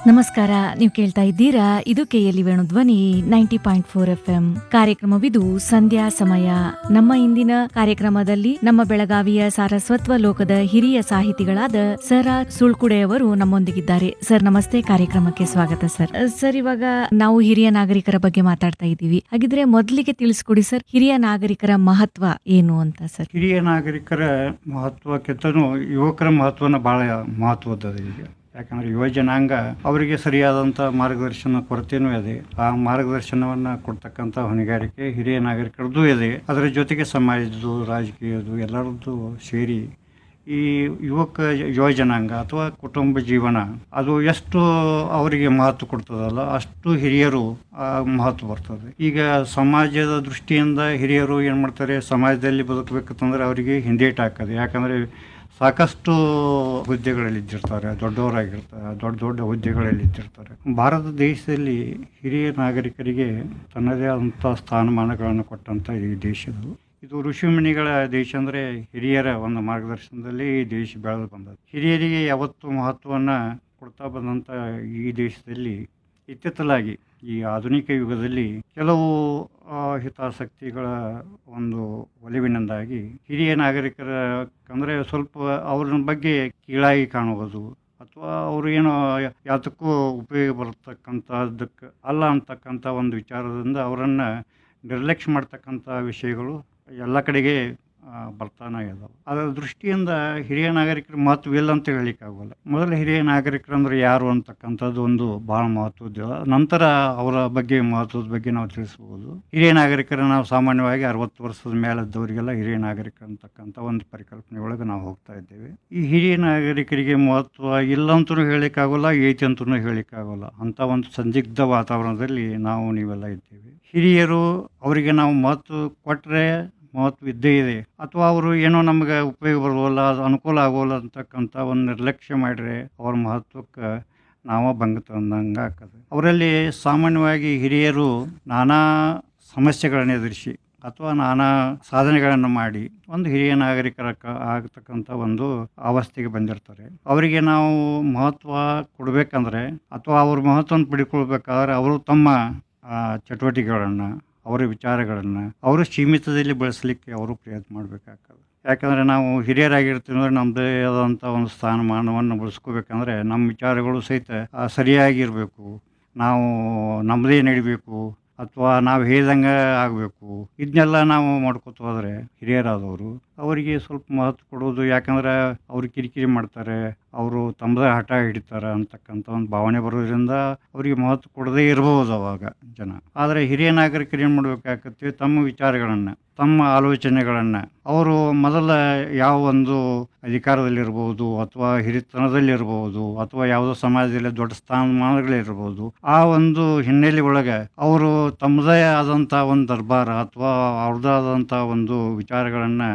ನಮಸ್ಕಾರ ನೀವು ಕೇಳ್ತಾ ಇದ್ದೀರಾ ಇದು KLE Venu Dhwani ninety point four F M ಕಾರ್ಯಕ್ರಮವಿದು ಸಂಧ್ಯಾ ಸಮಯ ನಮ್ಮ ಇಂದಿನ ಕಾರ್ಯಕ್ರಮದಲ್ಲಿ ನಮ್ಮ ಬೆಳಗಾವಿಯ ಸಾರಸ್ವತ್ವ ಲೋಕದ ಹಿರಿಯ ಸಾಹಿತಿಗಳಾದ ಸರ ಸುಳ್ಕುಡೆಯವರು ನಮ್ಮೊಂದಿಗಿದ್ದಾರೆ ಸರ್ ನಮಸ್ತೆ ಕಾರ್ಯಕ್ರಮಕ್ಕೆ ಸ್ವಾಗತ ಸರ್ ಅಹ್, ಸರ್ ಇವಾಗ ನಾವು ಹಿರಿಯ ನಾಗರಿಕರ ಬಗ್ಗೆ ಮಾತಾಡ್ತಾ ಇದ್ದೀವಿ ಹಾಗಿದ್ರೆ ಮೊದಲಿಗೆ ತಿಳಿಸ್ಕೊಡಿ ಸರ್ ಹಿರಿಯ ನಾಗರಿಕರ ಮಹತ್ವ ಏನು ಅಂತ ಸರ್ ಹಿರಿಯ ನಾಗರಿಕರ ಮಹತ್ವಕ್ಕಿಂತನೂ ಯುವಕರ ಮಹತ್ವನ ಭಾಳ ಮಹತ್ವದ ಈಗ ಯಾಕಂದ್ರೆ ಯುವ ಜನಾಂಗ ಅವರಿಗೆ ಸರಿಯಾದಂಥ ಮಾರ್ಗದರ್ಶನ ಕೊರತೆನೂ ಇದೆ ಆ ಮಾರ್ಗದರ್ಶನವನ್ನು ಕೊಡ್ತಕ್ಕಂಥ ಹೊಣೆಗಾರಿಕೆ ಹಿರಿಯ ನಾಗರಿಕರದ್ದು ಇದೆ ಅದರ ಜೊತೆಗೆ ಸಮಾಜದ್ದು ರಾಜಕೀಯದ್ದು ಎಲ್ಲರದ್ದು ಸೇರಿ ಈ ಯುವಕ ಯುವ ಜನಾಂಗ ಅಥವಾ ಕುಟುಂಬ ಜೀವನ ಅದು ಎಷ್ಟು ಅವರಿಗೆ ಮಹತ್ವ ಕೊಡ್ತದಲ್ಲ ಅಷ್ಟು ಹಿರಿಯರು ಆ ಮಹತ್ವ ಬರ್ತದೆ ಈಗ ಸಮಾಜದ ದೃಷ್ಟಿಯಿಂದ ಹಿರಿಯರು ಏನು ಮಾಡ್ತಾರೆ ಸಮಾಜದಲ್ಲಿ ಬದುಕಬೇಕಂತಂದ್ರೆ ಅವರಿಗೆ ಹಿಂದೇಟ್ ಹಾಕೋದು ಯಾಕಂದರೆ ಸಾಕಷ್ಟು ಹುದ್ದೆಗಳಲ್ಲಿ ಇದ್ದಿರ್ತಾರೆ ದೊಡ್ಡವರಾಗಿರ್ತಾರೆ ದೊಡ್ಡ ದೊಡ್ಡ ಹುದ್ದೆಗಳಲ್ಲಿ ಇದ್ದಿರ್ತಾರೆ ಭಾರತ ದೇಶದಲ್ಲಿ ಹಿರಿಯ ನಾಗರಿಕರಿಗೆ ತನ್ನದೇ ಆದಂಥ ಸ್ಥಾನಮಾನಗಳನ್ನು ಕೊಟ್ಟಂಥ ಈ ದೇಶದ್ದು ಇದು ಋಷಿಮುನಿಗಳ ದೇಶ ಅಂದರೆ ಹಿರಿಯರ ಒಂದು ಮಾರ್ಗದರ್ಶನದಲ್ಲಿ ಈ ದೇಶ ಬೆಳೆದು ಬಂದದ್ದು ಹಿರಿಯರಿಗೆ ಯಾವತ್ತು ಮಹತ್ವವನ್ನು ಕೊಡ್ತಾ ಬಂದಂಥ ಈ ದೇಶದಲ್ಲಿ ಇತ್ತಿತ್ತಲಾಗಿ ಈ ಆಧುನಿಕ ಯುಗದಲ್ಲಿ ಕೆಲವು ಆ, ಹಿತಾಸಕ್ತಿಗಳ ಒಂದು ಒಲಿವಿನಿಂದಾಗಿ ಹಿರಿಯ ನಾಗರಿಕರ ಅಂದರೆ ಸ್ವಲ್ಪ ಅವ್ರ ಬಗ್ಗೆ ಕೀಳಾಗಿ ಕಾಣುವುದು ಅಥವಾ ಅವರು ಏನೋ ಯಾತಕ್ಕೂ ಉಪಯೋಗ ಬರತಕ್ಕಂಥದ್ದಕ್ಕೆ ಅಲ್ಲ ಅಂತಕ್ಕಂಥ ಒಂದು ವಿಚಾರದಿಂದ ಅವರನ್ನು ನಿರ್ಲಕ್ಷ್ಯ ಮಾಡ್ತಕ್ಕಂಥ ವಿಷಯಗಳು ಎಲ್ಲ ಕಡೆಗೆ ಆ, ಬರ್ತಾನೆ ಇದಾವೆ ಅದರ ದೃಷ್ಟಿಯಿಂದ ಹಿರಿಯ ನಾಗರಿಕರ ಮಹತ್ವ ಇಲ್ಲ ಅಂತ ಹೇಳಲಿಕ್ಕಾಗಲ್ಲ ಮೊದಲು ಹಿರಿಯ ನಾಗರಿಕರು ಅಂದ್ರೆ ಯಾರು ಅಂತಕ್ಕಂಥದ್ದು ಒಂದು ಭಾಳ ಮಹತ್ವದ್ದು ನಂತರ ಅವರ ಬಗ್ಗೆ ಮಹತ್ವದ ಬಗ್ಗೆ ನಾವು ತಿಳಿಸ್ಬೋದು ಹಿರಿಯ ನಾಗರಿಕರ ನಾವು ಸಾಮಾನ್ಯವಾಗಿ ಅರವತ್ತು ವರ್ಷದ ಮೇಲದ್ದವರಿಗೆಲ್ಲ ಹಿರಿಯ ನಾಗರಿಕ ಅಂತಕ್ಕಂಥ ಒಂದು ಪರಿಕಲ್ಪನೆ ಒಳಗೆ ನಾವು ಹೋಗ್ತಾ ಇದ್ದೇವೆ ಈ ಹಿರಿಯ ನಾಗರಿಕರಿಗೆ ಮಹತ್ವ ಇಲ್ಲ ಅಂತಲೂ ಹೇಳಲಿಕ್ಕಾಗಲ್ಲ ಐತಿ ಅಂತಲೂ ಹೇಳಲಿಕ್ಕಾಗಲ್ಲ ಅಂಥ ಒಂದು ಸಂದಿಗ್ಧ ವಾತಾವರಣದಲ್ಲಿ ನಾವು ನೀವೆಲ್ಲ ಇದ್ದೇವೆ ಹಿರಿಯರು ಅವರಿಗೆ ನಾವು ಮಹತ್ವ ಕೊಟ್ಟರೆ ಮಹತ್ವ ಇದ್ದೇ ಇದೆ ಅಥವಾ ಅವರು ಏನೋ ನಮಗೆ ಉಪಯೋಗ ಬರೋಲ್ಲ ಅದು ಅನುಕೂಲ ಆಗೋಲ್ಲ ಅಂತಕ್ಕಂಥ ಒಂದು ನಿರ್ಲಕ್ಷ್ಯ ಮಾಡಿದ್ರೆ ಅವ್ರ ಮಹತ್ವಕ್ಕೆ ನಾವ ಭಂಗ ತಂದಂಗೆ ಆಗ್ತದೆ ಅವರಲ್ಲಿ ಸಾಮಾನ್ಯವಾಗಿ ಹಿರಿಯರು ನಾನಾ ಸಮಸ್ಯೆಗಳನ್ನು ಎದುರಿಸಿ ಅಥವಾ ನಾನಾ ಸಾಧನೆಗಳನ್ನು ಮಾಡಿ ಒಂದು ಹಿರಿಯ ನಾಗರಿಕರ ಕ- ಆಗತಕ್ಕಂಥ ಒಂದು ಅವಸ್ಥೆಗೆ ಬಂದಿರ್ತಾರೆ ಅವರಿಗೆ ನಾವು ಮಹತ್ವ ಕೊಡಬೇಕಂದ್ರೆ ಅಥವಾ ಅವ್ರ ಮಹತ್ವವನ್ನು ಪಡ್ಕೊಳ್ಬೇಕಾದ್ರೆ ಅವರು ತಮ್ಮ ಆ, ಚಟುವಟಿಕೆಗಳನ್ನು ಅವರ ವಿಚಾರಗಳನ್ನು ಅವರು ಸೀಮಿತದಲ್ಲಿ ಬಳಸಲಿಕ್ಕೆ ಅವರು ಪ್ರಯತ್ನ ಮಾಡಬೇಕಾಗ್ತದೆ ಯಾಕಂದರೆ ನಾವು ಹಿರಿಯರಾಗಿರ್ತೀವಿ ಅಂದರೆ ನಮ್ಮದೇ ಆದಂಥ ಒಂದು ಸ್ಥಾನಮಾನವನ್ನು ಬಳಸ್ಕೋಬೇಕಂದ್ರೆ ನಮ್ಮ ವಿಚಾರಗಳು ಸಹಿತ ಆ, ಸರಿಯಾಗಿರಬೇಕು ನಾವು ನಮ್ಮದೇ ನಡಿಬೇಕು ಅಥವಾ ನಾವು ಹೇಳ್ದಂಗೆ ಆಗಬೇಕು ಇದನ್ನೆಲ್ಲ ನಾವು ಮಾಡ್ಕೊತ ಹೋದರೆ ಹಿರಿಯರಾದವರು ಅವರಿಗೆ ಸ್ವಲ್ಪ ಮಹತ್ವ ಕೊಡೋದು ಯಾಕಂದ್ರೆ ಅವರು ಕಿರಿಕಿರಿ ಮಾಡ್ತಾರೆ ಅವರು ತಮ್ಮದೇ ಹಠ ಹಿಡಿತಾರೆ ಅಂತಕ್ಕಂಥ ಒಂದು ಭಾವನೆ ಬರೋದ್ರಿಂದ ಅವರಿಗೆ ಮಹತ್ವ ಕೊಡದೇ ಇರಬಹುದು ಅವಾಗ ಜನ ಆದರೆ ಹಿರಿಯ ನಾಗರಿಕರು ಏನು ಮಾಡಬೇಕಾಗತ್ತೆ ತಮ್ಮ ವಿಚಾರಗಳನ್ನು ತಮ್ಮ ಆಲೋಚನೆಗಳನ್ನು ಅವರು ಮೊದಲ ಯಾವ ಒಂದು ಅಧಿಕಾರದಲ್ಲಿರ್ಬೋದು ಅಥವಾ ಹಿರಿತನದಲ್ಲಿರ್ಬೋದು ಅಥವಾ ಯಾವುದೋ ಸಮಾಜದಲ್ಲಿ ದೊಡ್ಡ ಸ್ಥಾನಮಾನಗಳಿರ್ಬೋದು ಆ ಒಂದು ಹಿನ್ನೆಲೆ ಒಳಗೆ ಅವರು ತಮ್ಮದೇ ಆದಂಥ ಒಂದು ದರ್ಬಾರ ಅಥವಾ ಅವ್ರದ್ದೇ ಆದಂಥ ಒಂದು ವಿಚಾರಗಳನ್ನು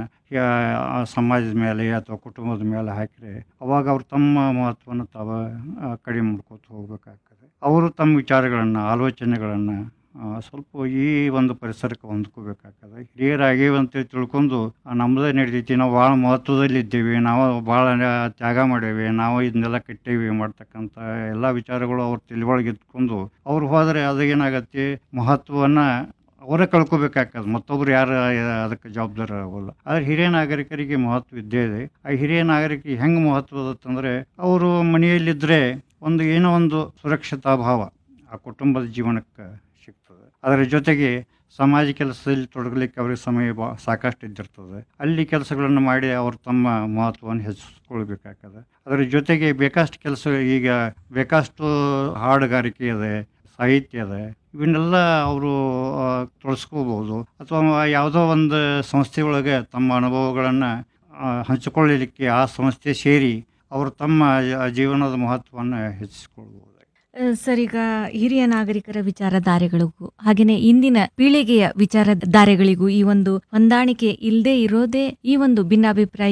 ಸಮಾಜದ ಮೇಲೆ ಅಥವಾ ಕುಟುಂಬದ ಮೇಲೆ ಹಾಕಿದ್ರೆ ಅವಾಗ ಅವ್ರು ತಮ್ಮ ಮಹತ್ವವನ್ನು ತಾವ ಆ, ಕಡಿಮೆ ಮಾಡ್ಕೋತ ಹೋಗ್ಬೇಕಾಗ್ತದೆ ಅವರು ತಮ್ಮ ವಿಚಾರಗಳನ್ನು ಆಲೋಚನೆಗಳನ್ನು ಸ್ವಲ್ಪ ಈ ಒಂದು ಪರಿಸರಕ್ಕೆ ಹೊಂದ್ಕೋಬೇಕಾಗ್ತದೆ ಹಿರಿಯರಾಗೇವೆ ಅಂತೇಳಿ ತಿಳ್ಕೊಂಡು ಆ, ನಮ್ಮದೇ ನಡೀತೈತಿ ನಾವು ಭಾಳ ಮಹತ್ವದಲ್ಲಿ ಇದ್ದೇವೆ ನಾವು ಭಾಳ ತ್ಯಾಗ ಮಾಡೇವಿ ನಾವು ಇದನ್ನೆಲ್ಲ ಕಟ್ಟೇವಿ ಮಾಡ್ತಕ್ಕಂಥ ಎಲ್ಲ ವಿಚಾರಗಳು ಅವ್ರ ತಿಳಿವೊಳಗೆ ಇಟ್ಕೊಂಡು ಅವ್ರು ಹೋದರೆ ಅದೇನಾಗತ್ತೆ ಮಹತ್ವವನ್ನು ಅವರೇ ಕಳ್ಕೊಬೇಕಾಗ್ತದೆ ಮತ್ತೊಬ್ರು ಯಾರು ಅದಕ್ಕೆ ಜವಾಬ್ದಾರ ಆಗೋಲ್ಲ ಆದರೆ ಹಿರಿಯ ನಾಗರಿಕರಿಗೆ ಮಹತ್ವ ಇದ್ದೇ ಇದೆ ಆ ಹಿರಿಯ ನಾಗರಿಕರಿಗೆ ಹೆಂಗೆ ಮಹತ್ವ ಅದಂತಂದರೆ ಅವರು ಮನೆಯಲ್ಲಿದ್ದರೆ ಒಂದು ಏನೋ ಒಂದು ಸುರಕ್ಷತಾ ಭಾವ ಆ ಕುಟುಂಬದ ಜೀವನಕ್ಕೆ ಸಿಗ್ತದೆ ಅದರ ಜೊತೆಗೆ ಸಮಾಜ ಕೆಲಸದಲ್ಲಿ ತೊಡಗಲಿಕ್ಕೆ ಅವ್ರಿಗೆ ಸಮಯ ಬಾ ಸಾಕಷ್ಟು ಇದ್ದಿರ್ತದೆ ಅಲ್ಲಿ ಕೆಲಸಗಳನ್ನು ಮಾಡಿ ಅವರು ತಮ್ಮ ಮಹತ್ವವನ್ನು ಹೆಚ್ಚಿಸ್ಕೊಳ್ಬೇಕಾಗ್ತದೆ ಅದರ ಜೊತೆಗೆ ಬೇಕಷ್ಟು ಕೆಲಸ ಈಗ ಬೇಕಷ್ಟು ಹಾಡುಗಾರಿಕೆ ಇದೆ ಸಾಹಿತ್ಯ ಇದೆ ಇವನ್ನೆಲ್ಲ ಅವರು ತೊಡಸ್ಕೋಬೋದು ಅಥವಾ ಯಾವುದೋ ಒಂದು ಸಂಸ್ಥೆ ಒಳಗೆ ತಮ್ಮ ಅನುಭವಗಳನ್ನು ಹಂಚಿಕೊಳ್ಳಲಿಕ್ಕೆ ಆ ಸಂಸ್ಥೆ ಸೇರಿ ಅವರು ತಮ್ಮ ಜೀವನದ ಮಹತ್ವವನ್ನು ಹೆಚ್ಚಿಸಿಕೊಳ್ಬೋದು ಅಹ್, ಸರ್ ಈಗ ಹಿರಿಯ ನಾಗರಿಕರ ವಿಚಾರಧಾರೆಗಳಿಗೂ ಹಾಗೇನೆ ಇಂದಿನ ಪೀಳಿಗೆಯ ವಿಚಾರಧಾರೆಗಳಿಗೂ ಈ ಒಂದು ಹೊಂದಾಣಿಕೆ ಇಲ್ಲದೆ ಇರೋದೇ ಈ ಒಂದು ಭಿನ್ನಾಭಿಪ್ರಾಯ